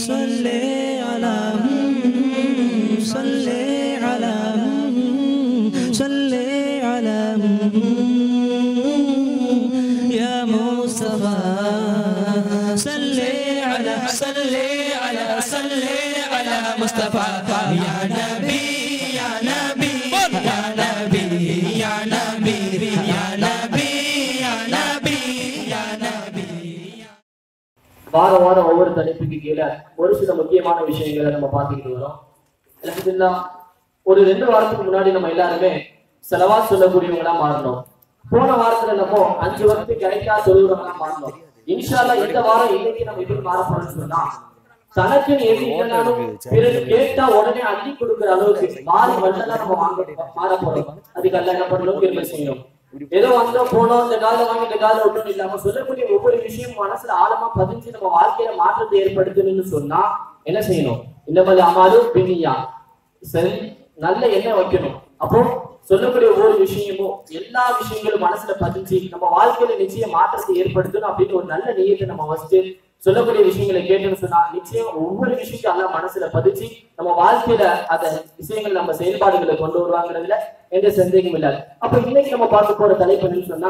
صل على صل على صل على يا مصطفى صل على صل على صل على مصطفى يا نبي يا نبي يا نبي يا نبي يا نبي يا نبي يا نبي வாரம் வாரம் ஒவ்வொரு தலைப்புக்கு கீழே ஒரு சில முக்கியமான விஷயங்களை நம்ம பார்த்துக்கிட்டு வரோம் அல்ஹம்துலில்லாஹ் ஒரு ரெண்டு வாரத்துக்கு முன்னாடி நம்ம எல்லாருமே செலவா சொல்லக்கூடியவங்களா மாறணும் போன வாரத்துல நம்ம அஞ்சு வருஷத்துக்கு கிடைக்கா சொல்லுறவங்களா மாறணும் இன்ஷால்லா இந்த வாரம் இன்னைக்கு நம்ம எப்படி மாற போறோம்னு சொன்னா தனக்கு எது இல்லைனாலும் பிறகு கேட்டா உடனே அள்ளி கொடுக்குற அளவுக்கு மாறி வல்லதான் நம்ம வாங்க மாற போறோம் அதுக்கு அல்ல என்ன பண்ணணும் திரும்ப செய்யணும் ஏதோ வந்தோம் போனோம் இந்த காலம் வாங்கி இந்த காலம் ஒன்றும் இல்லாம சொல்லக்கூடிய ஒவ்வொரு விஷயமும் மனசுல ஆழமா பதிஞ்சு நம்ம வாழ்க்கையில மாற்றத்தை ஏற்படுத்தணும்னு சொன்னா என்ன செய்யணும் இந்த மாதிரி அமாலும் பின்னியா சரி நல்ல எண்ணம் வைக்கணும் அப்போ சொல்லக்கூடிய ஒவ்வொரு விஷயமும் எல்லா விஷயங்களும் மனசுல பதிஞ்சு நம்ம வாழ்க்கையில நிச்சயம் மாற்றத்தை ஏற்படுத்தணும் அப்படின்னு ஒரு நல்ல நியத்தை நம்ம வச்சுட்டு சொல்லக்கூடிய விஷயங்களை கேட்டுன்னு சொன்னா நிச்சயம் ஒவ்வொரு விஷயத்தையும் எல்லாம் மனசுல பதிச்சு நம்ம வாழ்க்கையில அந்த விஷயங்கள் நம்ம செயல்பாடுகளை கொண்டு வருவாங்கிறதுல எந்த சந்தேகமும் இல்லை அப்ப இன்னைக்கு நம்ம பார்க்க போற தலைப்பு என்னன்னு சொன்னா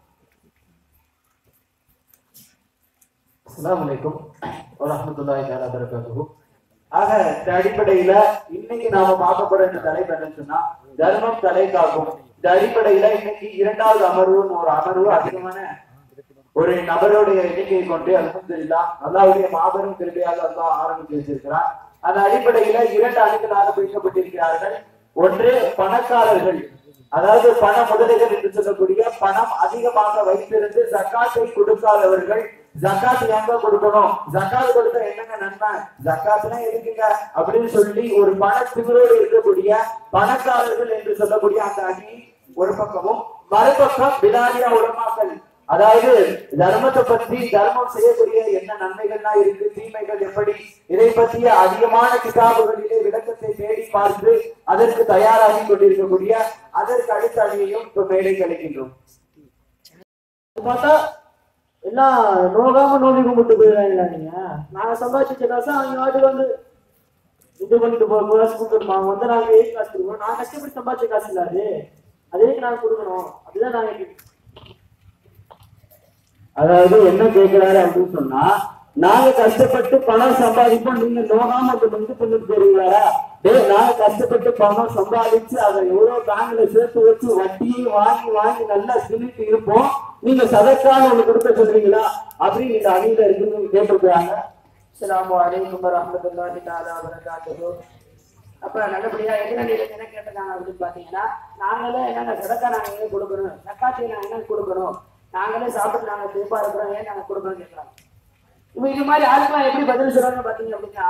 அஸ்ஸலாமு அலைக்கும் வரஹ்மத்துல்லாஹி தஆலா பரகாத்துஹு ஆக இந்த அடிப்படையில இன்னைக்கு நாம பார்க்க போற இந்த தலைப்பு என்னன்னு சொன்னா தர்மம் தலை காக்கும் இந்த அடிப்படையில இன்னைக்கு இரண்டாவது அமர்வுன்னு ஒரு அமர்வு அதிகமான ஒரு நபருடைய எண்ணிக்கையை கொண்டு அல்ஹம்துலில்லாஹ் அல்லாஹ்வுடைய மாபெரும் கிருபையாக அல்லாஹ் ஆரம்பித்து வச்சிருக்கிறார் அந்த அடிப்படையில இரண்டு அணிகளாக பிரிக்கப்பட்டிருக்கிறார்கள் ஒன்று பணக்காரர்கள் அதாவது பண முதலீடுகள் என்று சொல்லக்கூடிய பணம் அதிகமாக வைத்திருந்து ஜக்காத்தை கொடுக்காதவர்கள் ஜக்காத் எங்க கொடுக்கணும் ஜக்காத் கொடுத்தா என்னங்க நன்மை ஜக்காத்னா எதுக்குங்க அப்படின்னு சொல்லி ஒரு பண திமிரோடு இருக்கக்கூடிய பணக்காரர்கள் என்று சொல்லக்கூடிய அந்த அணி ஒரு பக்கமும் மறுபக்கம் பிலாரியா உலமாக்கல் அதாவது தர்மத்தை பற்றி தர்மம் செய்யக்கூடிய என்ன நன்மைகள்லாம் இருக்கு தீமைகள் எப்படி இதை பற்றிய அதிகமான கிதாபுகளிலே விளக்கத்தை தேடி பார்த்து அதற்கு தயாராகி கொண்டிருக்கக்கூடிய அதற்கு அடுத்த அணியையும் இப்ப மேடை கழிக்கின்றோம் பார்த்தா எல்லாம் நோகாம நோக்கி கும்பிட்டு போயிடுறாங்களா நீங்க நாங்க சம்பாதிச்ச காசு அவங்க வாட்டுக்கு வந்து இது பண்ணிட்டு போ காசு கொடுக்கணுமா அவங்க வந்து நாங்க ஏன் காசு கொடுக்கணும் நான் கஷ்டப்பட்டு சம்பாதிச்ச காசு இல்ல அது அதுக்கு நாங்க கொடுக்கணும் அப்படிதான் நாங்க கேட்கிறோம். அதாவது என்ன கேட்கிறாரு அப்படின்னு சொன்னா நாங்க கஷ்டப்பட்டு பணம் சம்பாதிப்போம் நீங்க நோகாம அதை வந்து கொண்டு போறீங்களா டேய் நாங்க கஷ்டப்பட்டு பணம் சம்பாதிச்சு அதை எவ்வளவு பேங்க்ல சேர்த்து வச்சு வட்டியும் வாங்கி வாங்கி நல்லா தின்னுட்டு இருப்போம் நீங்க சதக்கான ஒண்ணு கொடுக்க சொல்றீங்களா அப்படின்னு இந்த அணியில இருக்குன்னு கேட்டிருக்காங்க அஸ்ஸலாமு அலைக்கும் வரஹ்மத்துல்லாஹி தஆலா வபரகாத்துஹு அப்ப நல்லபடியா எதிரணியில என்ன கேட்டிருக்காங்க அப்படின்னு பாத்தீங்கன்னா நாங்களே என்னென்ன சதக்கா நாங்க எங்க கொடுக்கணும் சக்காத்தி நாங்க என்ன கொடுக்கணும் நாங்களே சாப்பிட்டு நாங்க திருப்பா இருக்கிறோம் ஏன் நாங்க கொடுக்கணும் கேட்கறாங்க இப்ப இது மாதிரி ஆளுக்கெல்லாம் எப்படி பதில் சொல்றாங்க பாத்தீங்க அப்படின்னா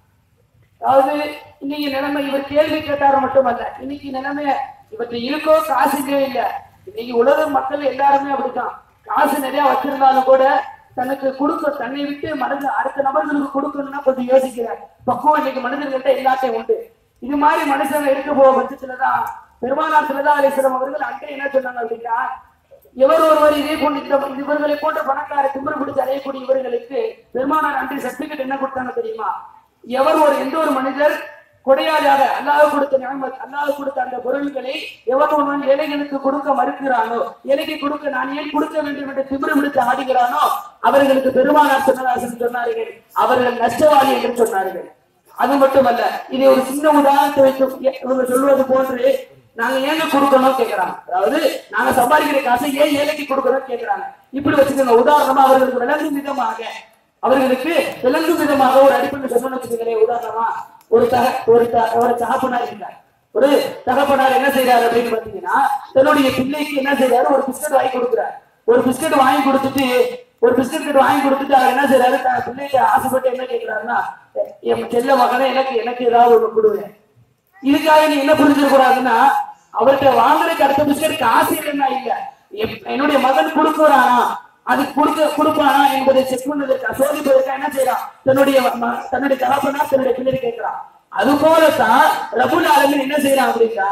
அதாவது இன்னைக்கு நிலைமை இவர் கேள்வி கேட்டாரு மட்டுமல்ல இன்னைக்கு நிலைமை இவற்றை இருக்கோ காசுக்கே இல்ல இன்னைக்கு உலக மக்கள் எல்லாருமே அப்படித்தான் காசு நிறைய வச்சிருந்தாலும் கூட தனக்கு கொடுக்க தன்னை விட்டு மனித அடுத்த நபர்களுக்கு கொடுக்கணும்னா கொஞ்சம் யோசிக்கிறார் பக்குவம் இன்னைக்கு மனிதர்கள்ட்ட எல்லாத்தையும் உண்டு இது மாதிரி மனுஷங்க இருக்க போக பட்சத்துலதான் பெருமானார் சிலதா அலிஸ்லாம் அவர்கள் அங்கே என்ன சொன்னாங்க அப்படின்னா எவர் ஒருவர் இதே போன்ற இந்த இவர்களை போன்ற பணக்கார திமிரு பிடிச்சு அடையக்கூடிய இவர்களுக்கு பெருமானார் அன்றைய சர்டிபிகேட் என்ன கொடுத்தாங்க தெரியுமா எவர் ஒரு எந்த ஒரு மனிதர் கொடையாளியாக அல்லாஹ் கொடுத்த நியமத் அல்லாஹ் கொடுத்த அந்த பொருள்களை எவர் ஒருவன் ஏழைகளுக்கு கொடுக்க மறுக்கிறானோ ஏழைக்கு கொடுக்க நான் ஏன் கொடுக்க வேண்டும் என்று திமிரு பிடித்து ஆடுகிறானோ அவர்களுக்கு பெருமானார் சொன்னதாசன் சொன்னார்கள் அவர்கள் நஷ்டவாதி என்று சொன்னார்கள் அது மட்டுமல்ல இதை ஒரு சின்ன உதாரணத்தை வைத்து இவங்க சொல்வது போன்று நாங்க ஏங்க கொடுக்கணும் கேக்குறாங்க அதாவது நாங்க சம்பாதிக்கிற காசை ஏன் ஏழைக்கு கொடுக்கணும் கேக்குறாங்க இப்படி வச்சுக்கோங்க உதாரணமா அவர்களுக்கு விளங்கும் விதமாக அவர்களுக்கு விளங்கும் விதமாக ஒரு அடிப்படை சொல்லணும்னு வச்சுக்கோங்களேன் உதாரணமா ஒரு தக ஒரு த- ஒரு தகப்பனார் இருக்கார் ஒரு தகப்பனார் என்ன செய்யறாரு அப்படின்னு பாத்தீங்கன்னா தன்னுடைய பிள்ளைக்கு என்ன செய்யறாரு ஒரு பிஸ்கட் வாங்கி கொடுக்குறாரு ஒரு பிஸ்கட் வாங்கி கொடுத்துட்டு ஒரு பிஸ்கட் வாங்கி கொடுத்துட்டு அவர் என்ன செய்யறாரு தன் பிள்ளைக்கு ஆசைப்பட்டு என்ன கேட்கிறாருன்னா என் செல்ல மகனே எனக்கு எனக்கு ஏதாவது ஒண்ணு கொடுவேன் இதுக்காக நீ என்ன புரிஞ்சிட கூடாதுன்னா அவர்கிட்ட வாங்குறதுக்கு அடுத்த பிஸ்கட் காசு இல்லைன்னா இல்ல எப்- என்னுடைய மகன் கொடுக்குறானா அது கொடுக்க கொடுப்பானா என்பதை செக் பண்ணதற்கு சோதிப்பதற்கு என்ன செய்யறான் தன்னுடைய ம- தன்னுடைய தகப்பனா தன்னுடைய பிள்ளை கேட்கிறான் அது போலத்தான் ரபுல் ஆலமின் என்ன செய்யறான் அப்படின்னா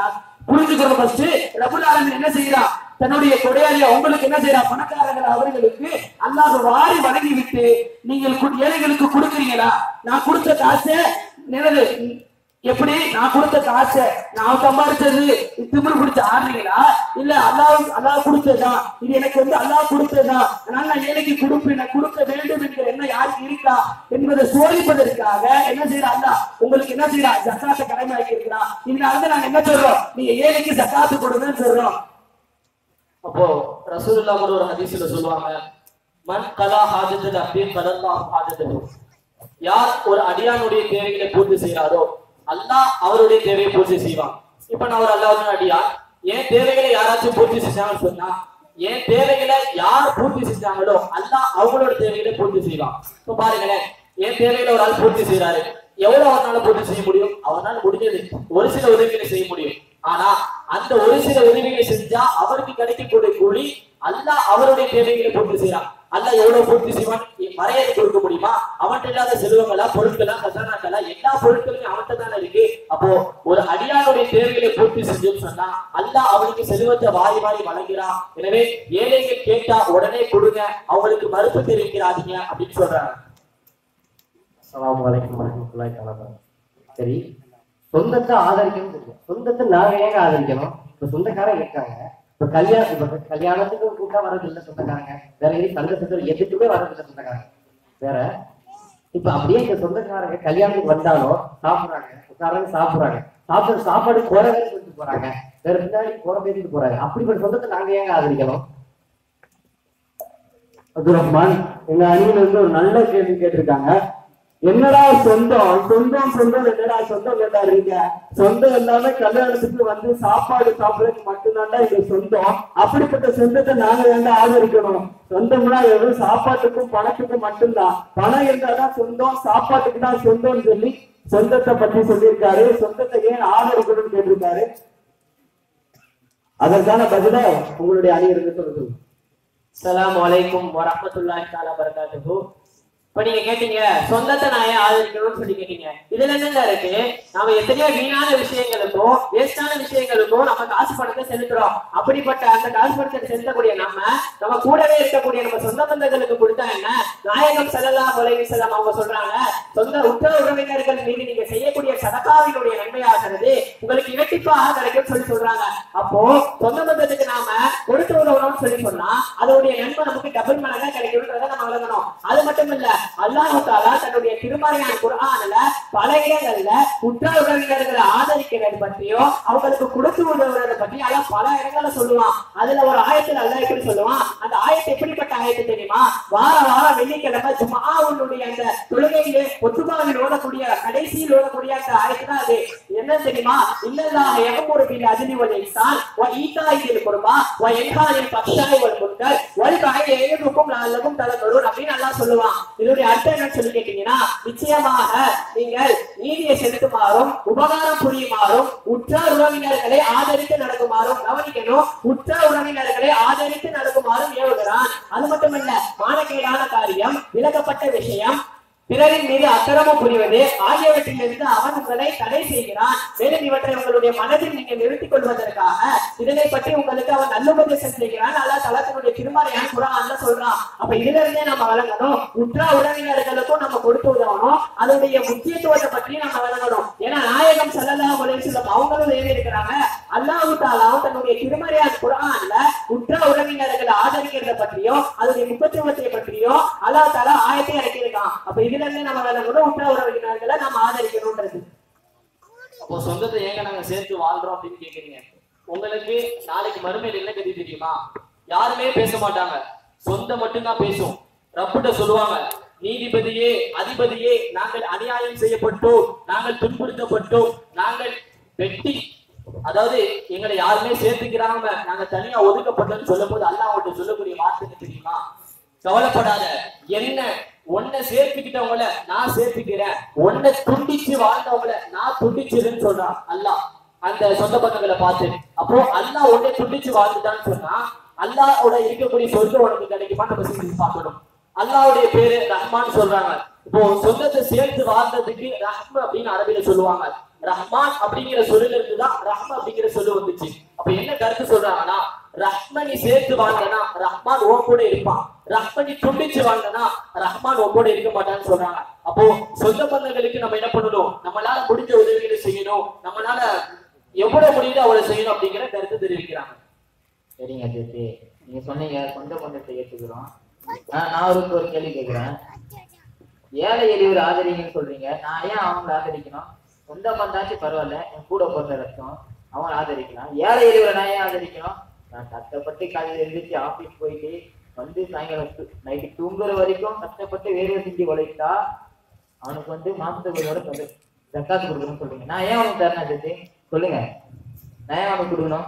புரிஞ்சுக்கிறோம் ஃபர்ஸ்ட் ரபுல் ஆலமீன் என்ன செய்யறான் தன்னுடைய கொடையாளியா உங்களுக்கு என்ன செய்யறா பணக்காரர்கள் அவர்களுக்கு அல்லாஹ் வாரி வழங்கி விட்டு நீங்கள் கு- ஏழைகளுக்கு கொடுக்குறீங்களா நான் கொடுத்த காசை நினைவு எப்படி நான் கொடுத்த காசை நான் சம்பாதிச்சது திமிரு பிடிச்ச ஆடுறீங்களா இல்ல அல்லாஹ் அல்லாஹ் கொடுத்ததுதான் இது எனக்கு வந்து அல்லாஹ் கொடுத்ததுதான் அதனால நான் ஏழைக்கு கொடுப்பேன் நான் கொடுக்க வேண்டும் என்கிற என்ன யாருக்கு இருக்கா என்பதை சோதிப்பதற்காக என்ன செய்யறா அல்லாஹ் உங்களுக்கு என்ன செய்யறா ஜக்காத்தை கடமையாக்கி இருக்கிறான் இதனால வந்து நாங்க என்ன சொல்றோம் நீங்க ஏழைக்கு ஜக்காத்து கொடுங்கன்னு சொல்றோம் அப்போ ரசூலுல்லாஹ் கூட ஒரு ஹதீஸ்ல சொல்லுவாங்க மன் கலா ஹாஜத்துல் அப்தி கலல்லாஹ் ஹாஜத்துல் யார் ஒரு அடியானுடைய தேவைகளை பூர்த்தி செய்யறாரோ அல்லாஹ் அவருடைய தேவையை பூர்த்தி செய்வான் இப்ப நான் ஒரு அல்லாஹ் அடியான் என் தேவைகளை யாராச்சும் பூர்த்தி செஞ்சாங்கன்னு சொன்னா என் தேவைகளை யார் பூர்த்தி செஞ்சாங்களோ அல்லாஹ் அவங்களோட தேவைகளை பூர்த்தி செய்வான் இப்ப பாருங்களேன் என் தேவைகளை ஒரு ஆள் பூர்த்தி செய்யறாரு எவ்வளவு அவரால பூர்த்தி செய்ய முடியும் அவரால் முடிஞ்சது ஒரு சில உதவிகளை செய்ய முடியும் ஆனா அந்த ஒரு சில உதவிகளை செஞ்சா அவருக்கு கிடைக்கக்கூடிய கூலி அல்லாஹ் அவருடைய தேவைகளை பூர்த்தி செய்யறான் அல்லாஹ் எவ்வளவு பூர்த்தி செய்வான் மறையதை கொடுக்க முடியுமா அவன்கிட்ட இல்லாத செல்வங்களா பொருட்களா கசானாக்களா எல்லா பொருட்களுமே அவன்கிட்ட தானே இருக்கு அப்போ ஒரு அடியானுடைய தேவைகளை பூர்த்தி செஞ்சோம்னு சொன்னா அல்லாஹ் அவனுக்கு செல்வத்தை வாரி வாரி வழங்குறான் எனவே ஏழைகள் கேட்டா உடனே கொடுங்க அவங்களுக்கு மறுப்பு தெரிவிக்கிறாதீங்க அப்படின்னு சொல்றாங்க அஸ்ஸலாமு அலைக்கும் வரஹ்மத்துல்லாஹி தஆலா வபரகாத்துஹு. சரி சொந்தத்தை ஆதரிக்கணும் தெரியும் சொந்தத்தை நாங்க ஏங்க ஆதரிக்கணும் இப்ப சொந்தக்காரங்க இருக்காங்க இப்ப கல்யாணம் இப்ப கல்யாணத்துக்கு கூட்டா வரது இல்ல சொந்தக்காரங்க வேற எதுவும் சங்கத்துக்கு எதுக்குமே வரது இல்ல சொந்தக்காரங்க வேற இப்ப அப்படியே இந்த சொந்தக்காரங்க கல்யாணத்துக்கு வந்தாலும் சாப்பிடுறாங்க உட்காராங்க சாப்பிடுறாங்க சாப்பிடுற சாப்பாடு குறைவே சொல்லிட்டு போறாங்க வேற பின்னாடி குறை பேசிட்டு போறாங்க அப்படிப்பட்ட சொந்தத்தை நாங்க ஏங்க ஆதரிக்கணும் அப்துல் ரஹ்மான் எங்க அணியில இருந்து ஒரு நல்ல கேள்வி கேட்டிருக்காங்க என்னடா சொந்தம் சொந்தம் சொந்தம் என்னடா சொந்தம் கொண்டாடுறீங்க சொந்தம் எல்லாமே கல்யாணத்துக்கு வந்து சாப்பாடு சாப்பிடறதுக்கு மட்டும்தான்டா எங்க சொந்தம் அப்படிப்பட்ட சொந்தத்தை நாங்க வந்து ஆதரிக்கணும் சொந்தம்னா வெறும் சாப்பாட்டுக்கும் பணத்துக்கும் மட்டும்தான் பணம் இருந்தாதான் சொந்தம் சாப்பாட்டுக்கு தான் சொந்தம்னு சொல்லி சொந்தத்தை பத்தி சொல்லியிருக்காரு சொந்தத்தை ஏன் ஆதரிக்கணும்னு கேட்டிருக்காரு அதற்கான பதில உங்களுடைய அணியிலிருந்து சொல்லுங்க அஸ்ஸலாமு அலைக்கும் வரஹ்மத்துல்லாஹி தஆலா பரகாத்துஹு இப்ப நீங்க கேட்டீங்க சொந்தத்தை நான் ஏன் ஆதரிக்கணும்னு சொல்லி கேட்டீங்க இதுல என்னங்க இருக்கு நாம எத்தனையோ வீணான விஷயங்களுக்கும் வேஸ்டான விஷயங்களுக்கும் நம்ம காசு பணத்தை செலுத்துறோம் அப்படிப்பட்ட அந்த காசு பணத்தை செலுத்தக்கூடிய நம்ம நம்ம கூடவே இருக்கக்கூடிய நம்ம சொந்த பந்தங்களுக்கு கொடுத்தா என்ன நாயகம் ஸல்லல்லாஹு அலைஹி வஸல்லம் அவங்க சொல்றாங்க சொந்த உற்ற உறவினர்கள் மீது நீங்க செய்யக்கூடிய சதகாவினுடைய நன்மையாகிறது உங்களுக்கு இரட்டிப்பாக கிடைக்கும் சொல்லி சொல்றாங்க அப்போ சொந்த பந்தத்துக்கு நாம கொடுத்து உதவணும்னு சொல்லி சொன்னா அதோடைய நன்மை நமக்கு டபுள் மடங்கா கிடைக்கும்ன்றத நம்ம வழங்கணும் அது மட்டும் இல்ல அல்லாஹ் தாலா தன்னுடைய திருமறையான குர்ஆன்ல பல இடங்கள்ல உற்ற உறவினர்களை ஆதரிக்கிறது பற்றியும் அவங்களுக்கு கொடுத்து உதவுறதை பற்றி அல்லாஹ் பல இடங்கள்ல சொல்லுவான் அதுல ஒரு ஆயத்துல அல்லாஹ் எப்படி சொல்லுவான் அந்த ஆயத்து எப்படிப்பட்ட ஆயத்து தெரியுமா வார வாரம் வெள்ளிக்கிழமை ஜுமாவுடைய அந்த தொழுகையிலே ஒத்துமாவில் ஓடக்கூடிய கடைசியில் ஓடக்கூடிய அந்த ஆயத்து தான் அது என்ன தெரியுமா இல்லல்லாஹ் யகமுரு பில் அஜ்லி வல் இஹ்சான் வ ஈதாஇல் குர்பா வ யன்ஹானில் ஃபஹ்ஷாய் வல் முன்கர் வல் பகை ஏதுக்கும் லஅல்லகும் ததக்கருன் அப்படின்னு அல்லாஹ் சொல்லுவான் இதோடைய அர்த்தம் என்னன்னு சொல்லி கேட்டீங்கன்னா நிச்சயமாக நீங்கள் நீதியை செலுத்துமாறும் உபகாரம் புரியுமாறும் உற்ற உறவினர்களை ஆதரித்து நடக்குமாறும் கவனிக்கணும் உற்ற உறவினர்களை ஆதரித்து நடக்குமாறும் ஏவுகிறான் அது மட்டுமல்ல மானக்கேடான காரியம் விலகப்பட்ட விஷயம் பிறரின் மீது அக்கிரமம் புரிவது ஆகியவற்றிலிருந்து அவன் உங்களை தடை செய்கிறான் மேலும் இவற்றை உங்களுடைய மனதில் நீங்கள் நிறுத்திக் கொள்வதற்காக இதனை பற்றி உங்களுக்கு அவன் நல்லுபதேசம் செய்கிறான் அல்ல தலத்தினுடைய திருமறையான குரான்ல சொல்றான் அப்ப இதுல இருந்தே நம்ம வழங்கணும் உற்ற உறவினர்களுக்கும் நம்ம கொடுத்து உதவணும் அதனுடைய முக்கியத்துவத்தை பற்றி நம்ம வழங்கணும் ஏன்னா நாயகம் ஸல்லல்லாஹு அலைஹி வஸல்லம் அவங்களும் எழுதி இருக்கிறாங்க அல்லாஹ் தாலாவும் தன்னுடைய திருமறையான குரான்ல உற்ற உறவினர்களை ஆதரிக்கிறத பற்றியும் அதனுடைய முக்கியத்துவத்தை பற்றியும் அல்லாஹ் தாலா ஆயத்தை இறக்கியிருக்கான் அப்ப இதுல இருந்து நம்ம விளங்கணும் உற்ற உறவினர்களை நம்ம ஆதரிக்கணும்ன்றது அப்போ சொந்தத்தை ஏங்க நாங்க சேர்த்து வாழ்றோம் அப்படின்னு கேக்குறீங்க உங்களுக்கு நாளைக்கு மறுமையில் என்ன கதி தெரியுமா யாருமே பேச மாட்டாங்க சொந்தம் மட்டும்தான் பேசும் ரப்பிட்ட சொல்லுவாங்க நீதிபதியே அதிபதியே நாங்கள் அநியாயம் செய்யப்பட்டோம் நாங்கள் துன்புறுத்தப்பட்டோம் நாங்கள் வெட்டி அதாவது எங்களை யாருமே சேர்த்துக்கிறாம நாங்க தனியா ஒதுக்கப்பட்டோம்னு சொல்லும் போது அல்லாஹ் அவங்கள்ட்ட சொல்லக்கூடிய வார்த்தை என்ன தெரியுமா கவலைப்படாத என்ன உன்னை சேர்த்துக்கிட்டவங்கள நான் சேர்த்துக்கிறேன் உன்னை துண்டிச்சு வாழ்ந்தவங்கள நான் துண்டிச்சிருன்னு சொல்றான் அல்லாஹ் அந்த சொந்த பந்தங்களை பார்த்து அப்போ அல்லாஹ் உன்னை துண்டிச்சு வாழ்ந்துட்டான்னு சொன்னா அல்லாஹ்வோட இருக்கக்கூடிய சொர்க்கம் உனக்கு கிடைக்குமா நம்ம சிந்திச்சு பார்க்கணும் அல்லாஹ்வுடைய பேரு ரஹ்மான் சொல்றாங்க இப்போ சொந்தத்தை சேர்த்து வாழ்ந்ததுக்கு ரஹ்ம அப்படின்னு அரபியில சொல்லுவாங்க ரஹ்மான் அப்படிங்கிற சொல்லுல இருந்து தான் ரஹ்ம அப்படிங்கிற சொல்லு வந்துச்சு அப்ப என்ன கருத்து சொல்றாங்கன்னா ரஹ்மனி சேர்த்து வாழ்ந்தனா ரஹ்மான் உன் கூட இருப்பான் ரஹ்மனி துண்டிச்சு வாழ்ந்தனா ரஹ்மான் உன் கூட இருக்க மாட்டான்னு சொல்றாங்க அப்போ சொந்த பந்தங்களுக்கு நம்ம என்ன பண்ணணும் நம்மளால முடிஞ்ச உதவிகளை செய்யணும் நம்மளால எவ்வளவு முடியுதோ அவ்வளவு செய்யணும் அப்படிங்கிற கருத்து தெரிவிக்கிறாங்க சரிங்க ஜெயந்தி நீங்க சொன்னீங்க கொஞ்சம் கொஞ்சத்தை ஏற்றுக்கிறோம் நான் நான் ஒரு ஒரு கேள்வி கேட்கிறேன் ஏழை எளியவர் ஆதரிங்கன்னு சொல்றீங்க நான் ஏன் அவங்கள ஆதரிக்கணும் சொந்த பந்தாச்சும் பரவாயில்ல என் கூட பிறந்த ரத்தம் அவங்கள ஆதரிக்கலாம் ஏழை எளியவரை நான் ஏன் ஆதரிக்கணும் நான் கஷ்டப்பட்டு காலையில எழுந்திரிச்சு ஆபீஸ் போயிட்டு வந்து சாயங்காலம் நைட்டு தூங்குற வரைக்கும் கஷ்டப்பட்டு வேர்வை செஞ்சு உழைத்தா அவனுக்கு வந்து மாசத்துக்கு ஒரு தடவை ஜக்காத்து கொடுக்கணும்னு சொல்றீங்க நான் ஏன் அவனுக்கு தரணும் ஜெயந்தி சொல்லுங்க நான் ஏன் அவனுக்கு கொடுக்கணும்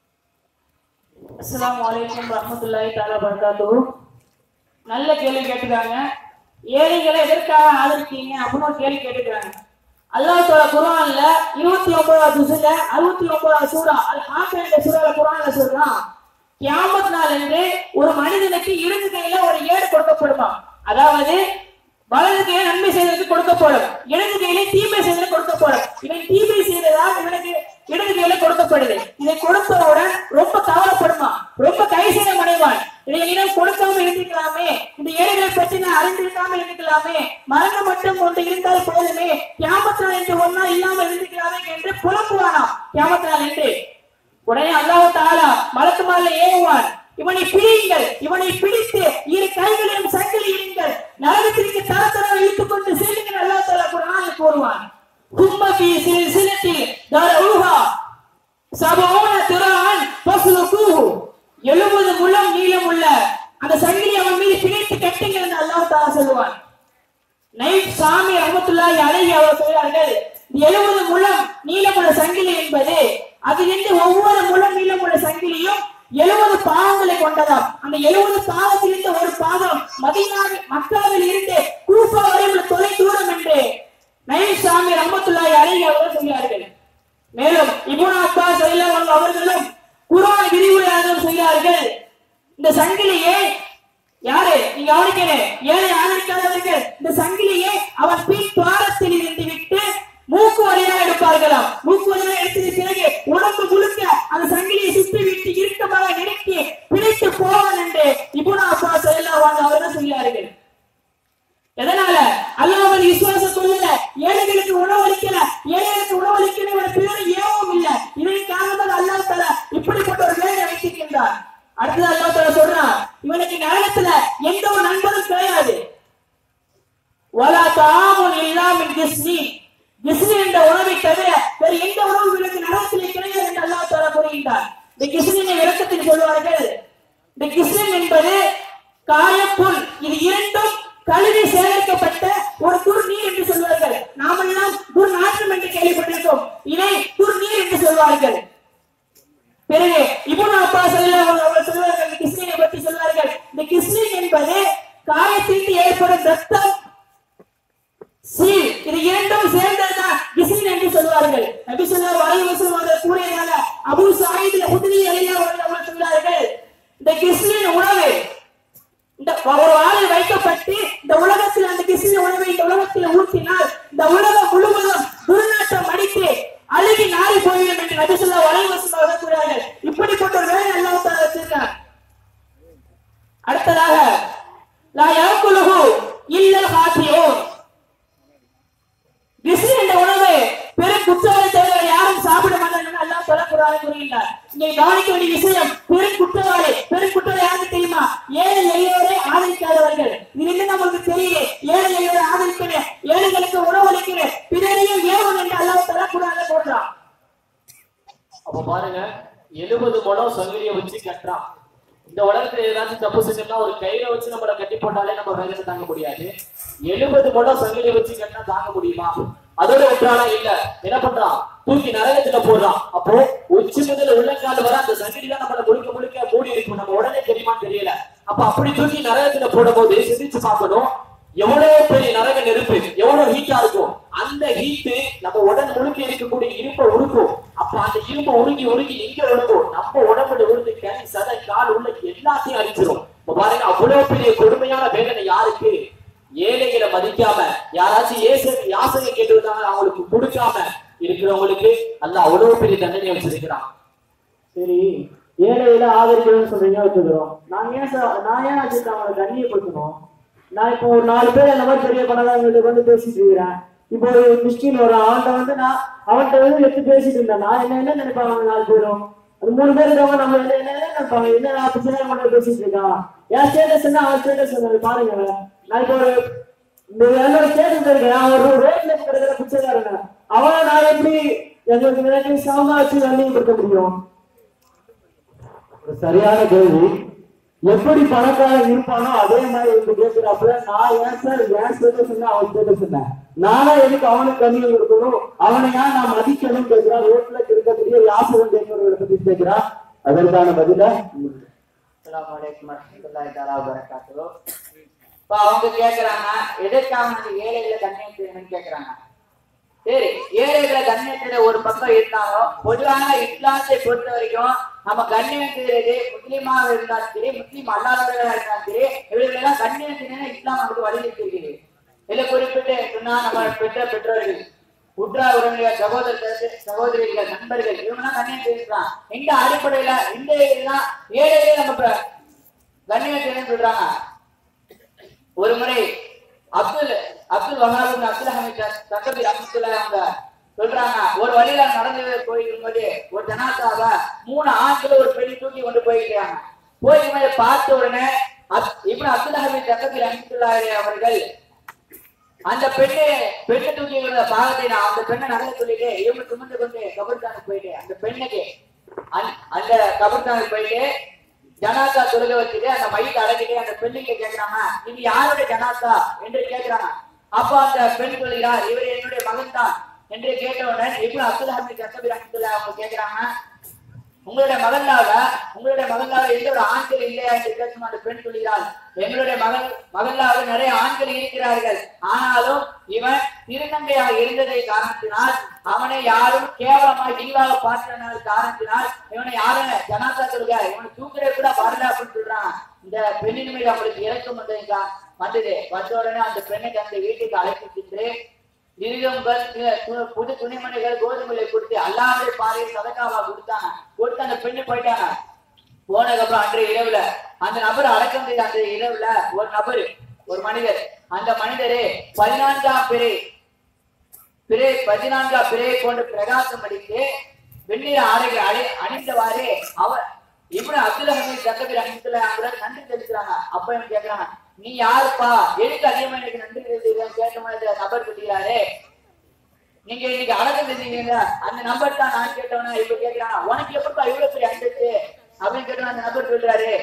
அஸ்ஸலாமு அலைக்கும் வரஹ்மத்துல்லாஹி தஆலா பரகாத்துஹு நல்ல கேள்வி கேட்டுக்காங்க ஏழைகளை எதற்காக ஆதரிக்கீங்க அப்படின்னு ஒரு கேள்வி கேட்டுக்கிறாங்க அல்லாஹ் தஆலா குர்ஆன்ல இருபத்தி ஒன்பதாவது ஜுஸ்ல அறுபத்தி ஒன்பதாவது சூரா அல் ஹாக்கர் என்ற சூறால குர்ஆன்ல சொல்றான் கியாமத் நாள் என்று ஒரு மனிதனுக்கு இடது கையில ஒரு ஏடு கொடுக்கப்படுமா அதாவது வலது கையில நன்மை செய்ததற்கு கொடுக்கப்படும் இடது கையில தீமை செய்ததற்கு கொடுக்கப்படும் இவன் தீமை செய்ததால் இவனுக்கு இடது கையில கொடுக்கப்படுது இதை கொடுத்தவுடன் ரொம்ப கவலைப்படுமா ரொம்ப கைசேதம் அடைவான் இதை இனம் கொடுக்காம இருந்துக்கலாமே இந்த ஏழைகளை பற்றி நான் அறிந்திருக்காம இருந்துக்கலாமே மரணம் மட்டும் கொண்டு இருந்தால் போதுமே கியாமத்தான் என்று ஒன்னா இல்லாம இருந்துக்கலாமே என்று புலம்புவானாம் கியாமத்தான் என்று உடனே அல்லாஹ் தாலா மலக்குமாரில ஏவுவான் இவனை பிடியுங்கள் இவனை பிடித்து இரு கைகளையும் சங்கிலி இடுங்கள் நரகத்திற்கு தர தர இழுத்துக் கொண்டு செல்லுங்கள் அல்லாஹ் தாலா குரானில் கூறுவான் கும்ம ஃபீ சில்சிலத்தில் தரஊஹா சபூன திரான் ஃபஸ்லுகூஹு 70 முழம் நீளம் உள்ள அந்த சங்கிலி அவன் மீது பிடித்து கட்டுங்கள் என்று அல்லாஹ் தாலா சொல்லுவான் நைட் சாமி ரஹமத்துல்லாஹி அலைஹி அவர் சொல்கிறார்கள் இந்த எழுபது முழம் நீளமுள்ள சங்கிலி என்பது அதிலிருந்து ஒவ்வொரு முழம் நீளமுள்ள சங்கிலியும் எழுபது பாகங்களை கொண்டதாம் அந்த எழுபது பாகத்திலிருந்து ஒரு பாகம் மதீனாவில் மக்காவில் இருந்து கூஃபா வரை உள்ள தொலை தூரம் என்று நைட் சாமி ரஹமத்துல்லாஹி அலைஹி அவர்கள் சொல்கிறார்கள் மேலும் இப்னு அப்பாஸ் ரலியல்லாஹு அவர்களும் குர்ஆன் விரிவுரையாளர்கள் சொல்கிறார்கள் இந்த சங்கிலியை யாரு நீங்க கவனிக்கணும் ஏழை ஆதரிக்காதவர்கள் இந்த சங்கிலியை அவன் பின் துவாரத்தில் இருந்து விட்டு மூக்கு வழியாக எடுப்பார்களாம் மூக்கு வழியாக எடுத்தது பிறகு உடம்பு முழுக்க அந்த சங்கிலியை சுற்றி விட்டு இறுக்கமாக நெருக்கி பிடித்து போவான் என்று இபுனா அப்பா செல்லாவாங்க அவர்கள் சொல்கிறார்கள் எதனால அல்லாமல் விசுவாசம் கொள்ளல ஏழைகளுக்கு உணவளிக்கல ஏழைகளுக்கு உணவளிக்கல இவன் பிறகு ஏவும் இல்ல இதன் காரணமாக அல்லாஹ் தலா இப்படிப்பட்ட ஒரு வேலை வைத்திருக்கின்றார் அடுத்தது அல்லாஹ் தலா சொல்றான் இவனுக்கு நரகத்துல எந்த ஒரு நண்பரும் கிடையாது வலா தாமுன் இல்லாமின் கிஸ்னி கிஸ்னி என்ற உணவை தவிர வேறு எந்த உணவு இவனுக்கு நரகத்திலே கிடையாது என்று அல்லாஹ் தலா கூறுகின்றார் இந்த கிஸ்னினை விளக்கத்தில் சொல்வார்கள் இந்த கிஸ்னின் என்பது காயப்புல் இது இரண்டும் கழுவி சேகரிக்கப்பட்ட ஒரு குறுநீர் என்று சொல்வார்கள் நாமெல்லாம் துர்நாற்றம் என்று கேள்விப்பட்டிருக்கோம் இதை குறுநீர் என்று சொல்வார்கள் பிறகு இப்னு அப்பாஸ் ரலியல்லாஹு அவர்கள் சொல்வார்கள் இந்த கிஸ்னினை பற்றி சொல்வார்கள் இந்த கிஸ்னின் என்பது காயத்திற்கு ஏற்படும் ரத்தம் சீல் இது இரண்டும் சேர்ந்ததுதான் கிஸ்னின் என்று சொல்வார்கள் நபி ஸல்லல்லாஹு அலைஹி வஸல்லம் அவர்கள் கூறியதாக அபூ சயீத் அல்-ஹுத்ரி ரலியல்லாஹு அன்ஹு அவர்கள் சொல்வார்கள் இந்த கிஸ்னின் உணவு இந்த ஒரு ஆளில் வைக்கப்பட்டு இந்த உலகத்தில் அந்த கிருஷ்ண உணவை இந்த உலகத்தில் ஊற்றினால் இந்த உலகம் முழுவதும் துர்நாற்றம் அடித்து அழுகி நாரி போயிடும் என்று நபிசுல்லா வலைவசம் கூறுகிறார்கள் இப்படிப்பட்ட ஒரு வேலை அல்லாஹ் தஆலா வச்சிருக்கார் அடுத்ததாக லா யாக்குலுஹு இல்லல் ஹாத்தியூன் கிருஷ்ண என்ற உணவு பெரும் குற்றவாளி தவிர வேறு யாரும் சாப்பிட மாட்டார்கள் என்று அல்லாஹ் தஆலா குர்ஆனில் கூறுகின்றார் இங்கே கவனிக்க வேண்டிய விஷயம் பெரும் குற்றவாளி பெரும் குற்றவாளி யாருக்கு தெரியுமா ஏழை எளியோரை ஆதரிக்காதவர்கள் இதிலிருந்து நமக்கு தெரியுது ஏழை எளியோரை ஆதரிக்கணும் ஏழைகளுக்கு உணவளிக்கணும் பிறரையும் ஏவன் என்று அல்லாஹ் தஆலா குர்ஆனில் போடுறான் அப்ப பாருங்க எழுபது முழம் சங்கிலியை வச்சு கட்டுறான் இந்த உலகத்துல ஏதாச்சும் தப்பு செஞ்சோம்னா ஒரு கயிறை வச்சு நம்மள கட்டி போட்டாலே நம்ம வேதனை தாங்க முடியாது எழுபது முழம் சங்கிலியை வச்சு கட்டினா தாங்க முடியுமா அதோட விட்டுறானா இல்ல என்ன பண்றான் தூக்கி நரகத்துல போடுறான் அப்போ உச்சி முதல்ல உள்ளங்கால் வர அந்த சங்கிலி தான் நம்மள முழுக்க முழுக்க மூடி இருக்கும் நம்ம உடனே தெரியுமான்னு தெரியல அப்ப அப்படி தூக்கி நரகத்துல போடும்போது சிந்திச்சு பார்க்கணும் எவ்வளவு பெரிய நரக நெருப்பு எவ்வளவு ஹீட்டா இருக்கும் அந்த ஹீட்டு நம்ம உடல் முழுக்க இருக்கக்கூடிய இருப்பை உருக்கும் அப்ப அந்த இரும்பை உருகி உருகி எங்க உருகும் நம்ம உடம்புல உருந்து கை சதை கால் உள்ள எல்லாத்தையும் அழிச்சிரும் இப்ப பாருங்க அவ்வளவு பெரிய கொடுமையான வேதனை யாருக்கு ஏழைகளை மதிக்காம யாராச்சும் ஏச யாசனை கேட்டு வந்தாங்க அவங்களுக்கு கொடுக்காம இருக்கிறவங்களுக்கு அல்லாஹ் அவ்வளவு பெரிய தண்டனை வச்சிருக்கிறான் சரி ஏழையில ஆதரிக்கணும்னு சொல்றீங்க வச்சுக்கிறோம் நான் ஏன் சார் நான் ஏன் வச்சுட்டு அவங்களை கண்ணியப்படுத்தணும் நான் இப்போ ஒரு நாலு பேர் அந்த மாதிரி பெரிய பணக்காரங்களுக்கு வந்து பேசிட்டு இருக்கிறேன் இப்போ ஒரு மிஸ்கின் வரும் அவன்கிட்ட வந்து நான் அவன்கிட்ட வந்து எடுத்து பேசிட்டு இருந்தேன் நான் என்ன என்ன நினைப்பாங்க அவங்க நாலு பேரும் அது மூணு பேர் இருக்கவங்க நம்ம என்ன என்ன என்ன நினைப்பாங்க என்ன நான் பிரச்சனை மட்டும் பேசிட்டு இருக்கான் என் ஸ்டேட்டஸ் என்ன அவன் ஸ்டேட்டஸ் பாருங்க நான் இப்போ ஒரு இந்த என்னோட ஸ்டேட்டஸ் இருக்கேன் அவன் ஒரு ரோட்ல கிடக்கிற பிச்சைக்காரங்க அவனை நான் எப்படி எங்களுக்கு எனக்கு சமமா வச்சு கண்ணியப்படுத்த முடியும் ஒரு சரியான கேள்வி எப்படி பணக்காரன் இருப்பானோ அதே மாதிரி இவங்க கேட்கிறாப்புல நான் ஏன் சார் ஏன் ஸ்டேட்டஸ் என்ன அவன் ஸ்டேட்டஸ் என்ன நானா எதுக்கு அவனுக்கு கண்ணியம் இருக்கணும் அவனை ஏன் நான் மதிக்கணும் கேட்கிறான் ரோட்ல இருக்கக்கூடிய யாசகம் கேட்கிறவர்களை பத்தி கேட்கிறான் அதற்கான பதில அஸ்ஸலாமு அலைக்கும் வரஹ்மத்துல்லாஹி தஆலா வபரகாத்துஹு இப்ப அவங்க கேக்குறாங்க எதற்காக அந்த ஏழைகளை கண்ணியம் செய்யணும்னு கேக்குறாங்க சரி ஏழைகளை கண்ணியத்துல ஒரு பக்கம் இருந்தாலும் பொதுவான இஸ்லாத்தை பொறுத்த வரைக்கும் நம்ம கண்ணியம் செய்யறது முஸ்லீமாக இருந்தாலும் சரி முஸ்லீம் அல்லாதவர்களா இருந்தாலும் சரி இவர்களெல்லாம் கண்ணியம் செய்யணும் இஸ்லாம் நமக்கு வலியுறுத்திருக்கிறது இதுல குறிப்பிட்டு சொன்னா நம்ம பெற்ற பெற்றோர்கள் உற்றா உறவினர் சகோதரர்கள் சகோதரிகள் நண்பர்கள் இவங்கெல்லாம் கண்ணியம் செய்யலாம் எங்க அடிப்படையில இந்த இதெல்லாம் ஏழைகளே நம்ம இப்ப கண்ணியம் செய்யணும்னு சொல்றாங்க ஒரு முறை அப்துல் அப்துல் வஹாப் அப்துல் ஹமீத் தக்கபி அப்துல்லா அவங்க சொல்றாங்க ஒரு வழியில நடந்து போயிருக்கும்போது ஒரு ஜனாதாவ மூணு ஆண்கள் ஒரு பெண் தூக்கி கொண்டு போயிருக்காங்க போய் பார்த்த உடனே அப்- இப்னு அப்துல் ஹமீத் தக்கபி அஹமத்துல்லா அவர்கள் அந்த பெண்ணு பெண்ணை தூக்கி விடுற பாகத்தை நான் அந்த பெண்ணை நல்ல சொல்லிட்டு இவங்க சுமந்து கொண்டு கபர்தானுக்கு போயிட்டு அந்த பெண்ணுக்கு அந்த- அந்த கபர்தானுக்கு போயிட்டு ஜனாசா தொழுக வச்சுட்டு அந்த மையத்தை அடக்கிட்டு அந்த பெண்ணுக்கு கேக்குறாங்க நீங்க யாருடைய ஜனாசா என்று கேக்குறாங்க அப்ப அந்த பெண் சொல்கிறார் இவர் என்னுடைய மகன் தான் என்று கேட்டவுடன் இப்னு அப்துல் ஹமீத் கசபி ரஹ்மத்துல்லாஹி அவங்க கேக்குறாங்க உங்களுடைய மகன்லால உங்களுடைய மகன்லால எந்த ஒரு ஆண்கள் இல்லையா என்று கேட்கும் அந்த பெண் சொல்கிறாள் எங்களுடைய மகன் மகன்லால நிறைய ஆண்கள் இருக்கிறார்கள் ஆனாலும் இவன் திருநங்கையாக இருந்ததை காரணத்தினால் அவனை யாரும் கேவலமாக இழிவாக பார்த்தனால காரணத்தினால் இவனை யாரும் ஜனாசா சொல்க இவனை தூக்குறது கூட வரல அப்படின்னு சொல்றான் இந்த பெண்ணின் மீது அவங்களுக்கு இறக்கம் வந்ததுக்கா வந்தது வந்த உடனே அந்த பெண்ணை தன்னுடைய வீட்டுக்கு அழைத்து சென்று மிருகங்கள் து- து- புது துணிமணிகள் கோதுமைகளை கொடுத்து அல்லாவுடைய பாதையில் சதக்காவா கொடுத்தாங்க கொடுத்து அந்த பெண்ணு போயிட்டாங்க போனதுக்கப்புறம் அன்றைய இரவுல அந்த நபர் அடக்கம் செய்த அந்த இரவுல ஒரு நபர் ஒரு மனிதர் அந்த மனிதரே பதினான்காம் பிறை பிறை பதினான்காம் பிறையை கொண்டு பிரகாசம் அடித்து வெண்ணிற ஆடைகளை அணி அணிந்தவாறு அவர் இவனு அப்துல் ஹமீத் ஜக்கபீர் அணிந்துல நன்றி தெரிவிக்கிறாங்க அப்ப இவன் கேக்குறாங்க நீ யாருப்பா எதுக்கு அதிகமா எனக்கு நன்றி தெரிவிக்கிறேன் கேட்ட மாதிரி நபர் சொல்லிக்கிறாரு நீங்க இன்னைக்கு அடக்கம் செஞ்சீங்க அந்த நம்பர் தான் நான் கேட்டவனா இப்ப கேக்குறான் உனக்கு எப்பப்பா இவ்வளவு பெரிய அந்தஸ்து அப்படின்னு கேட்டவன் அந்த நபர் சொல்றாரு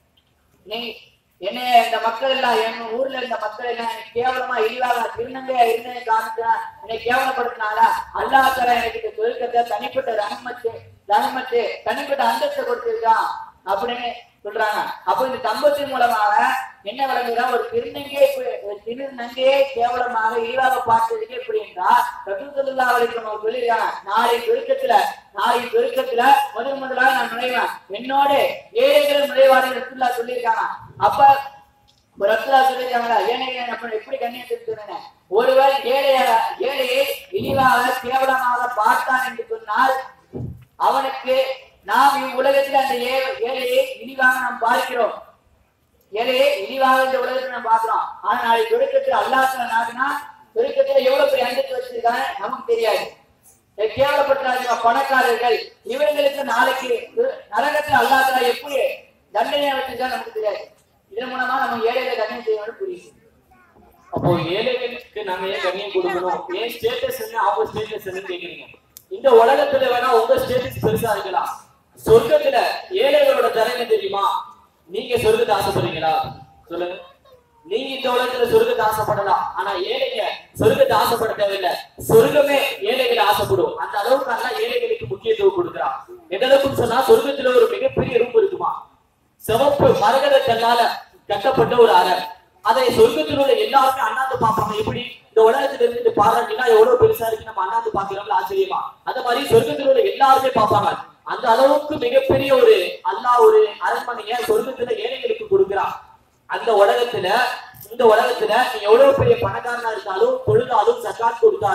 நீ என்ன இந்த மக்கள் எல்லாம் என் ஊர்ல இருந்த மக்கள் எல்லாம் எனக்கு கேவலமா இழிவாக திருநங்கையா இருந்தேன் காரணத்தினா என்னை கேவலப்படுத்தினால அல்லாஹ் தலா எனக்கு இந்த தொழிற்கத்தை தனிப்பட்ட ரஹமத்து ரஹமத்து தனிப்பட்ட அந்தஸ்தை கொடுத்திருக்கான் அப்படின்னு சொல்றாங்க அப்ப இந்த தம்பத்தின் மூலமாக என்ன விளங்குதா ஒரு திருநங்கையை இப்ப- ஒரு திருநங்கையை கேவலமாக இழிவாக பார்த்ததுக்கு எப்படி என்றால் ரசூலுல்லாஹி அலைஹி வஸல்லம் சொல்லியிருக்காங்க நாளை பெருக்கத்துல நாளை பெருக்கத்துல முதல் முதலாக நான் நுழைவேன் என்னோட ஏழைகள் நுழைவார்கள் ரசூலுல்லா சொல்லியிருக்காங்க அப்ப ஒரு ரசூலா சொல்லியிருக்காங்களா ஏழைகளை நம்ம எப்படி கண்ணியத்தை சொன்னேன் ஒருவர் ஏழைய ஏழையை இழிவாக கேவலமாக பார்த்தான் என்று சொன்னால் அவனுக்கு நாம் இவ்வுலகத்தில் அந்த ஏ- ஏழையை இழிவாக நாம் பார்க்கிறோம் ஏழையை இழிவாக இந்த உலகத்தில் நாம் பார்க்கிறோம் ஆனா நாளை பெருக்கத்தில் அல்லாஹ் நாடுனா பெருக்கத்துல எவ்வளவு பெரிய அந்தஸ்து வச்சிருக்காங்க நமக்கு தெரியாது இதை கேவலப்பட்டாங்க பணக்காரர்கள் இவர்களுக்கு நாளைக்கு பெரு- நரகத்தில் அல்லாஹ் எப்படி தண்டனை வச்சிருக்கா நமக்கு தெரியாது இதன் மூலமா நம்ம ஏழைகளை தண்டனை செய்யணும்னு புரியுது அப்போ ஏழைகளுக்கு நாம ஏன் கண்ணியம் கொடுக்கணும் ஏன் ஸ்டேட்டஸ் என்ன அவங்க ஸ்டேட்டஸ் என்ன கேக்குறீங்க இந்த உலகத்துல வேணா உங்க ஸ்டேட்டஸ் பெருசா இருக்கலாம் சொர்க்கத்துல ஏழைகளோட தரங்க தெரியுமா நீங்க சொர்க்கத்தை ஆசைப்படுறீங்களா சொல்லுங்க நீங்க இந்த உலகத்துல சொர்க்கத்தை ஆசைப்படலாம் ஆனா ஏழைங்க சொர்க்கத்தை ஆசைப்பட தேவையில்லை சொர்க்கமே ஏழைகளை ஆசைப்படும் அந்த அளவுக்கு அல்ல ஏழைகளுக்கு முக்கியத்துவம் கொடுக்குறான் எந்த அளவுக்கு சொன்னா சொர்க்கத்துல ஒரு மிகப்பெரிய ரூம் இருக்குமா சிவப்பு மரகத கல்லால கட்டப்பட்ட ஒரு அறை அதை சொர்க்கத்தில் உள்ள எல்லாருமே அண்ணாந்து பார்ப்பாங்க எப்படி இந்த உலகத்துல இருந்து பாராட்டினா எவ்வளவு பெருசா இருக்கு நம்ம அண்ணாந்து பாக்குறோம்ல ஆச்சரியமா அந்த மாதிரி சொர்க்கத்தில் உள்ள எல்லாருமே பார்ப்பாங்க அந்த அளவுக்கு மிகப்பெரிய ஒரு அல்லாஹ் ஒரு அரண்மனைய சொர்க்கத்துல ஏழைகளுக்கு கொடுக்கிறான் அந்த உலகத்துல இந்த உலகத்துல நீ எவ்வளவு பெரிய பணக்காரனா இருந்தாலும் தொழுதாலும் சக்காத் கொடுத்தாலும்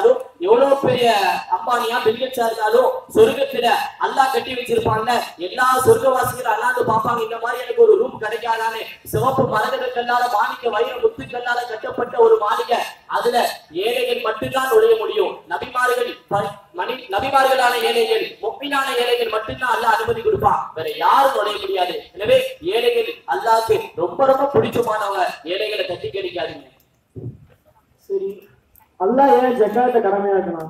எவ்வளவு பெரிய அம்பானியா பில்கெட்ஸா இருந்தாலும் சொர்க்கத்துல அல்லாஹ் கட்டி வச்சிருப்பான்ல எல்லா சொர்க்கவாசிகளும் அல்லாந்து பார்ப்பாங்க இந்த மாதிரி எனக்கு ஒரு ரூம் கிடைக்காதானே சிவப்பு மரகத கல்லால மாணிக்க வைர முத்து கல்லால கட்டப்பட்ட ஒரு மாளிகை அதுல ஏழைகள் மட்டும்தான் நுழைய முடியும் நபிமார்கள் ப- மணி நபிமார்களான ஏழைகள் முப்பினான ஏழைகள் மட்டும்தான் அல்லாஹ் அனுமதி கொடுப்பான் வேற யாரும் நுழைய முடியாது எனவே ஏழைகள் அல்லாஹ்க்கு ரொம்ப ரொம்ப பிடிச்சமானவங்க ஏழைகளை தட்டி கிடைக்காதீங்க சரி அல்லாஹ் ஏன் ஜக்காத்தை கடமையாக்கணும்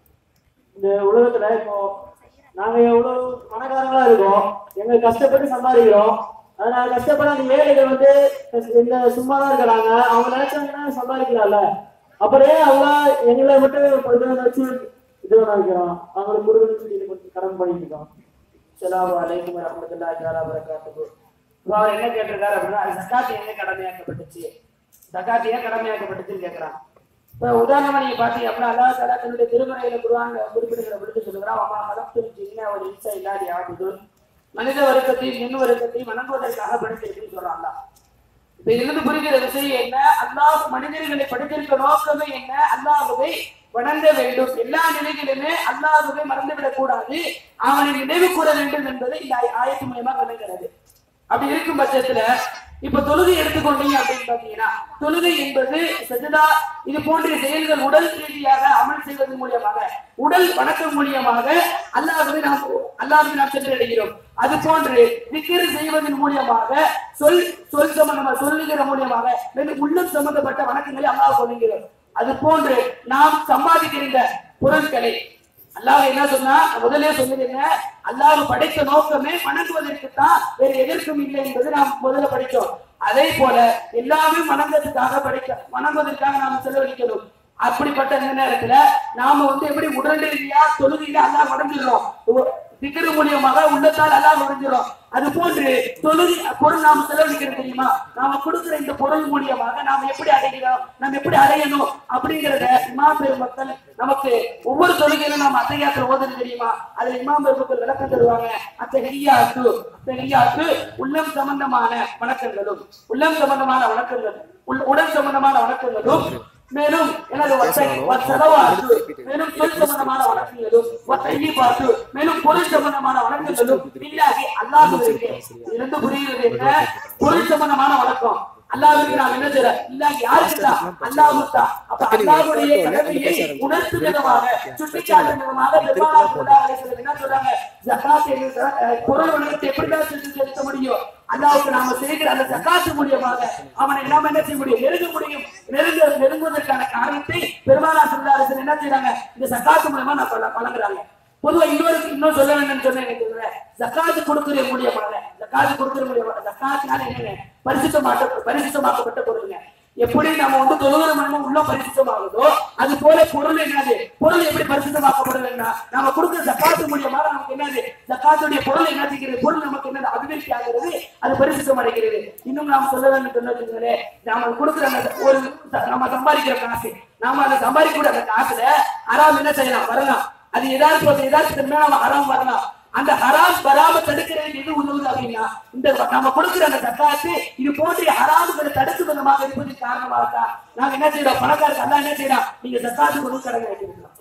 இந்த உலகத்துல இப்போ நாங்க எவ்வளவு பணக்காரங்களா இருக்கோம் எங்க கஷ்டப்பட்டு சம்பாதிக்கிறோம் அதனால கஷ்டப்பட அந்த ஏழைகள் வந்து இந்த சும்மா தான் இருக்கிறாங்க அவங்க நினைச்சாங்கன்னா சம்பாதிக்கலாம்ல அப்புறம் ஏன் அவங்க எங்களை மட்டும் இதை வச்சு இது வைக்கிறோம் அவங்களுக்கு கொடுக்கணும்னு சொல்லி இது கொஞ்சம் கடன் பண்ணிட்டு இருக்கோம் அஸ்ஸலாமு அலைக்கும் வரஹ்மத்துல்லாஹி தஆலா வபரகாத்துஹு இப்போ அவர் என்ன கேட்டிருக்காரு அப்படின்னா ஜக்காத் எங்க கடமையாக்கப்பட்டுச்சு ஜக்காத் ஏன் கடமையாக்கப்பட்டுச்சுன்னு கேட்கிறான் இப்போ உதாரணமா நீங்க பாத்தீங்க அப்படின்னா அல்லாஹ் தஆலா தன்னுடைய திருமறையில குர்ஆன்ல குறிப்பிடுகிற பொழுது சொல்லுகிறான் அம்மா மலக்துல் ஜின்ன வல் இன்ச இல்லா லியஅபுதுன் மனித வர்க்கத்தையும் எண் வர்க்கத்தையும் வணங்குவதற்காக படைத்திருக்குன்னு சொல்றான் அல்லாஹ் இப்ப இதிலிருந்து புரிகிற விஷயம் என்ன அல்லாஹ் மனிதர்களை படைத்திருக்க நோக்கமே என்ன அல்லாஹுவை வணங்க வேண்டும் எல்லா நிலைகளிலுமே அல்லாஹுவை மறந்துவிடக் கூடாது அவனை நினைவு கூற வேண்டும் என்பது இந்த ஆய- ஆயத்து மூலமா விளங்குகிறது அப்படி இருக்கும் பட்சத்துல இப்ப தொழுகை எடுத்துக்கொண்டீங்க அப்படின்னு பாத்தீங்கன்னா தொழுகை என்பது சஜதா இது போன்ற செயல்கள் உடல் ரீதியாக அமல் செய்வதன் மூலியமாக உடல் வணக்கம் மூலியமாக அல்லாஹ்வை நாம் அல்லாஹ்வை நாம் சென்றடைகிறோம் அது போன்று திக்கிர் செய்வதன் மூலியமாக சொல் சொல் சம்பந்தமாக சொல்லுகிற மூலியமாக மேலும் உள்ளம் சம்பந்தப்பட்ட வணக்கங்களை அல்லாஹ் கொள்ளுகிறோம் அது போன்று நாம் சம்பாதிக்கின்ற பொருட்களை அல்லாஹ் என்ன சொன்னா முதலே சொன்னதுங்க அல்லாஹ் படைத்த நோக்கமே வணங்குவதற்கு தான் வேறு எதற்கும் இல்லை என்பது நாம் முதல்ல படித்தோம் அதே போல எல்லாமே வணங்குவதற்காக படைக்க வணங்குவதற்காக நாம் செலவழிக்கணும் அப்படிப்பட்ட இந்த நேரத்துல நாம வந்து எப்படி உடல் ரீதியா தொழுகையில அல்லாஹ் வணங்குகிறோம் திக்கரு மூலியமாக உள்ளத்தால் அல்லாஹ் வணங்குகிறோம் அது போன்று தொழுகை பொருள் நாம் செலவழிக்கிறது தெரியுமா நாம கொடுக்கிற இந்த பொருள் மூலியமாக நாம் எப்படி அடைகிறோம் நாம் எப்படி அடையணும் அப்படிங்கறத இமாம் பெருமக்கள் நமக்கு ஒவ்வொரு தொழுகையிலும் நாம் அத்தையாத்துல ஓதுறது தெரியுமா அதுல இமாம் பெருமக்கள் விளக்கம் தருவாங்க அத்தகையாத்து அத்தகையாத்து உள்ளம் சம்பந்தமான வணக்கங்களும் உள்ளம் சம்பந்தமான வணக்கங்கள் உள்- உடல் சம்பந்தமான வணக்கங்களும் மேலும் எனது ஒற்றை செலவாத்து மேலும் சொல் சம்பந்தமான வணக்கங்களும் ஒற்றையை பார்த்து மேலும் பொருள் சம்பந்தமான வணக்கங்களும் இல்லாகி அல்லாஹுவிற்கு இருந்து புரிகிறது என்ன பொருள் சம்பந்தமான வணக்கம் அல்லாஹ்வுக்கு நாம் என்ன செய்யறோம் இல்லாஹ் யாருக்கு தான் அல்லாஹ்வுக்கு தான் அப்ப அல்லாஹ்வுடைய கடமையை உணர்த்தும் விதமாக சுட்டிக்காட்டும் விதமாக பெருமானார் ஸல்லல்லாஹு அலைஹி வஸல்லம் என்ன சொல்றாங்க ஜகாத் என்ற அஹ், பொருள் வணக்கத்தை எப்படிதான் செஞ்சு செலுத்த முடியும் அல்லாஹ்வுக்கு நாம செய்கிற அந்த ஜகாத் மூலியமாக அவனை நாம என்ன செய்ய முடியும் நெருங்க முடியும் நெருங்க நெருங்குவதற்கான காரணத்தை பெருமானார் ஸல்லல்லாஹு அலைஹி வஸல்லம் என்ன செய்றாங்க இந்த ஜகாத் மூலமா நான் பல- வழங்குறாங்க பொதுவா இன்னொரு இன்னும் சொல்ல வேண்டும்னு சொன்னேன் எனக்கு தெரியல. ஜக்காத்து கொடுக்கிற மூலியமாக ஜக்காத்து கொடுக்கிற மூலியமாக ஜக்காத்தினால என்னங்க பரிசுத்தமாக்க பரிசுத்தமாக்கப்பட்ட பொருளுங்க எப்படி நம்ம வந்து தொழுகிற மனமும் உள்ள பரிசுத்தமாகுதோ அது போல பொருள் என்னது பொருள் எப்படி பரிசுத்தமாக்கப்படுதுன்னா நம்ம கொடுக்கிற ஜக்காத்து மூலியமாக நமக்கு என்னது ஜக்காத்துடைய பொருள் என்ன செய்கிறது பொருள் நமக்கு என்னது அபிவிருத்தி ஆகிறது அது பரிசுத்தம் அடைகிறது இன்னும் நாம் சொல்ல வேண்டும் சொன்ன வச்சுக்கோங்களேன் நாம கொடுக்கிற அந்த ஒரு நம்ம சம்பாதிக்கிற காசு நாம அந்த சம்பாதிக்கக்கூடிய அந்த காசுல அறாம் என்ன செய்யலாம் வரலாம் அது எதார்த்தம் எதார்த்தத்தின் மேல நம்ம ஹராம் வரலாம் அந்த ஹராம் வராம தடுக்கிறதுக்கு எது உதவுது அப்படின்னா இந்த நம்ம கொடுக்கிற அந்த சக்காத்து இது போன்ற ஹராமுகளை தடுக்கும் விதமாக இருப்பதற்கு காரணமாக தான் நாங்க என்ன செய்யறோம் பணக்காரருக்கு அல்ல என்ன செய்யறோம் நீங்க சக்காத்து கொடுக்க கடமை வைக்கிறோம்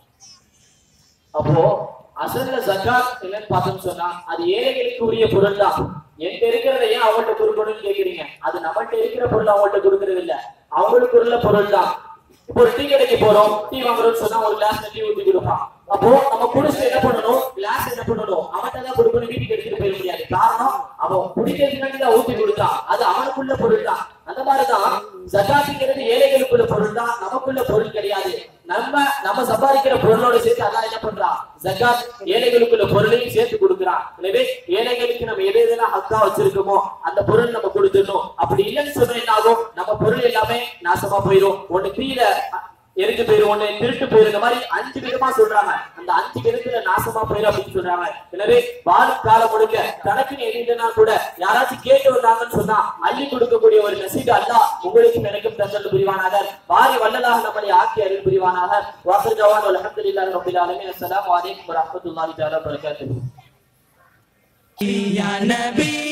அப்போ அசல்ல ஜக்காத் இல்லைன்னு பார்த்தோம்னு சொன்னா அது ஏழைகளுக்கு உரிய பொருள் தான் என்கிட்ட இருக்கிறத ஏன் அவங்கள்ட்ட கொடுக்கணும்னு கேக்குறீங்க அது நம்மள்ட்ட இருக்கிற பொருள் அவங்கள்ட்ட கொடுக்கறது இல்ல அவங்களுக்கு உள்ள பொருள் தான் இப்போ ஒரு டீ கடைக்கு போறோம் டீ வாங்குறோம்னு சொன்னா ஒரு கிளாஸ் டீ ஊத்தி கொடுப்பான் அப்போ நம்ம குடிச்சு என்ன பண்ணணும் கிளாஸ் என்ன பண்ணணும் அவன்கிட்ட தான் கொடுக்கணும் வீட்டுக்கு எடுத்துட்டு போயிட முடியாது காரணம் அவன் குடிக்கிறதுக்காண்டி தான் ஊத்தி கொடுத்தான் அது அவனுக்குள்ள பொருள் தான் அந்த மாதிரிதான் ஜக்காத்துங்கிறது ஏழைகளுக்குள்ள பொருள் தான் நமக்குள்ள பொருள் கிடையாது நம்ம நம்ம சம்பாதிக்கிற பொருளோட சேர்த்து அல்லாஹ் என்ன பண்றான் ஜக்காத் ஏழைகளுக்குள்ள பொருளையும் சேர்த்து கொடுக்குறான் எனவே ஏழைகளுக்கு நம்ம எது எதெல்லாம் ஹக்கா வச்சிருக்கோமோ அந்த பொருள் நம்ம கொடுத்துடணும் அப்படி இல்லைன்னு சொன்னா என்ன ஆகும் நம்ம பொருள் எல்லாமே நாசமா போயிடும் ஒண்ணு கீழே எரிஞ்சு போயிரும் ஒண்ணு திருட்டு போயிரும் இந்த மாதிரி அஞ்சு விதமா சொல்றாங்க அந்த அஞ்சு விதத்துல நாசமா போயிரும் அப்படின்னு சொல்றாங்க எனவே வாழும் காலம் முழுக்க கணக்குன்னு எது இல்லைன்னா கூட யாராச்சும் கேட்டு வந்தாங்கன்னு சொன்னா அள்ளி கொடுக்கக்கூடிய ஒரு நசீது அல்லா உங்களுக்கு எனக்கும் தந்தல் புரிவானாக வாரி வல்லலாக நம்மளை ஆக்கி அருள் புரிவானாக வாசல் ஜவான் அலமதுல்லாஹி ரப்பில் ஆலமீன் அஸ்ஸலாமு அலைக்கும் வரஹ்மத்துல்லாஹி தஆலா வபரகாத்துஹு Ya Nabi